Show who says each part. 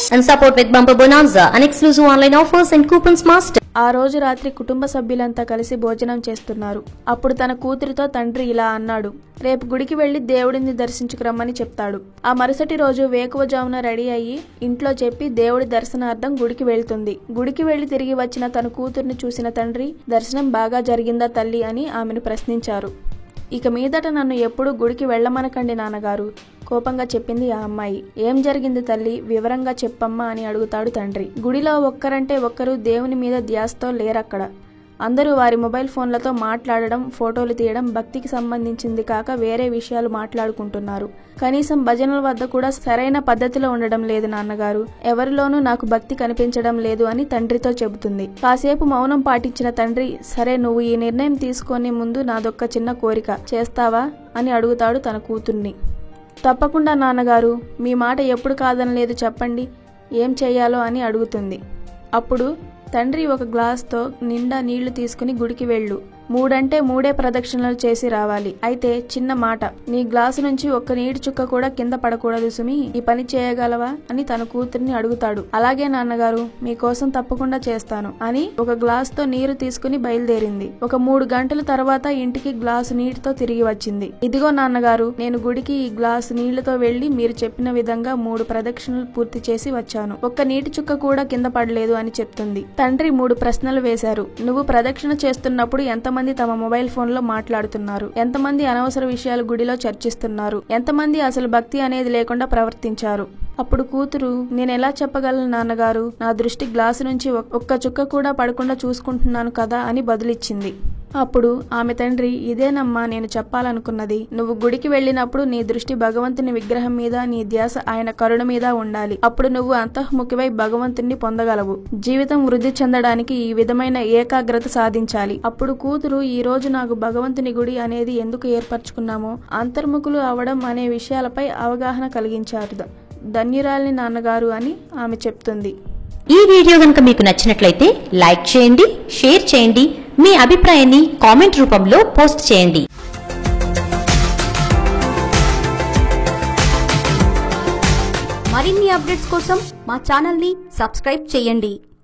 Speaker 1: and support with Bumper Bonanza and exclusive online offers and coupons master.
Speaker 2: ఆ రోజు రాత్రి కుటుంబ సభ్యులంతా కలిసి భోజనం చేస్తున్నారు అప్పుడు తన కూతురితో తండ్రి ఇలా అన్నాడు రేపు గుడికి వెళ్లి దేవుడిని దర్శించుకురమ్మని చెప్తాడు ఆ మరుసటి రోజు వేకువజామున రెడీ అయ్యి ఇంట్లో చెప్పి దేవుడి దర్శనార్థం గుడికి వెళ్తుంది గుడికి వెళ్లి తిరిగి వచ్చిన తన కూతుర్ని చూసిన తండ్రి దర్శనం బాగా జరిగిందా తల్లి అని ఆమెను ప్రశ్నించారు ఇక మీదట నన్ను ఎప్పుడూ గుడికి వెళ్ళమనకండి నాన్నగారు కోపంగా చెప్పింది ఆ అమ్మాయి ఏం జరిగింది తల్లి వివరంగా చెప్పమ్మా అని అడుగుతాడు తండ్రి గుడిలో ఒక్కరంటే ఒక్కరు దేవుని మీద ధ్యాసతో లేరక్కడ అందరూ వారి మొబైల్ ఫోన్లతో మాట్లాడడం ఫోటోలు తీయడం భక్తికి సంబంధించింది కాక వేరే విషయాలు మాట్లాడుకుంటున్నారు కనీసం భజనల వద్ద కూడా సరైన పద్ధతిలో ఉండడం లేదు నాన్నగారు ఎవరిలోనూ నాకు భక్తి కనిపించడం లేదు అని తండ్రితో చెబుతుంది కాసేపు మౌనం పాటించిన తండ్రి సరే నువ్వు ఈ నిర్ణయం తీసుకొని ముందు నాదొక్క చిన్న కోరిక చేస్తావా అని అడుగుతాడు తన కూతుర్ని తప్పకుండా నాన్నగారు మీ మాట ఎప్పుడు కాదనలేదు చెప్పండి ఏం చెయ్యాలో అని అడుగుతుంది అప్పుడు తండ్రి ఒక గ్లాస్తో నిండా నీళ్లు తీసుకుని గుడికి వెళ్ళు మూడంటే మూడే ప్రదక్షిణలు చేసి రావాలి అయితే చిన్న మాట నీ గ్లాసు నుంచి ఒక్క నీటి చుక్క కూడా కింద పడకూడదు సుమి ఈ పని చేయగలవా అని తన కూతుర్ని అడుగుతాడు అలాగే నాన్నగారు మీకోసం తప్పకుండా చేస్తాను అని ఒక గ్లాస్ తో నీరు తీసుకుని బయలుదేరింది ఒక మూడు గంటల తర్వాత ఇంటికి గ్లాసు నీటితో తిరిగి వచ్చింది ఇదిగో నాన్నగారు నేను గుడికి ఈ గ్లాసు నీళ్లతో వెళ్లి మీరు చెప్పిన విధంగా మూడు ప్రదక్షిణలు పూర్తి చేసి వచ్చాను ఒక్క నీటి చుక్క కూడా కింద పడలేదు అని చెప్తుంది తండ్రి మూడు ప్రశ్నలు వేశారు నువ్వు ప్రదక్షిణ చేస్తున్నప్పుడు ఎంతమంది తమ మొబైల్ ఫోన్ లో మాట్లాడుతున్నారు ఎంతమంది అనవసర విషయాలు గుడిలో చర్చిస్తున్నారు ఎంతమంది అసలు భక్తి అనేది లేకుండా ప్రవర్తించారు అప్పుడు కూతురు నేను ఎలా చెప్పగలను నాన్నగారు నా దృష్టి గ్లాసు నుంచి ఒక్- ఒక్క చుక్క కూడా పడకుండా చూసుకుంటున్నాను కదా అని బదులిచ్చింది అప్పుడు ఆమె తండ్రి ఇదేనమ్మా నేను చెప్పాలనుకున్నది నువ్వు గుడికి వెళ్ళినప్పుడు నీ దృష్టి భగవంతుని విగ్రహం మీద నీ ధ్యాస ఆయన కరుణ మీద ఉండాలి అప్పుడు నువ్వు అంతఃముఖివై భగవంతుణ్ణి పొందగలవు జీవితం వృద్ధి చెందడానికి ఈ విధమైన ఏకాగ్రత సాధించాలి అప్పుడు కూతురు ఈ రోజు నాకు భగవంతుని గుడి అనేది ఎందుకు ఏర్పరచుకున్నామో అంతర్ముఖులు అవడం అనే విషయాలపై అవగాహన కలిగించారు ధన్యురాలిని నాన్నగారు అని ఆమె చెప్తుంది
Speaker 1: ఈ వీడియో కనుక మీకు నచ్చినట్లయితే లైక్ చేయండి షేర్ చేయండి మీ అభిప్రాయాన్ని కామెంట్ రూపంలో పోస్ట్ చేయండి
Speaker 3: మరిన్ని అప్డేట్స్ కోసం మా ఛానల్ని సబ్స్క్రైబ్ చేయండి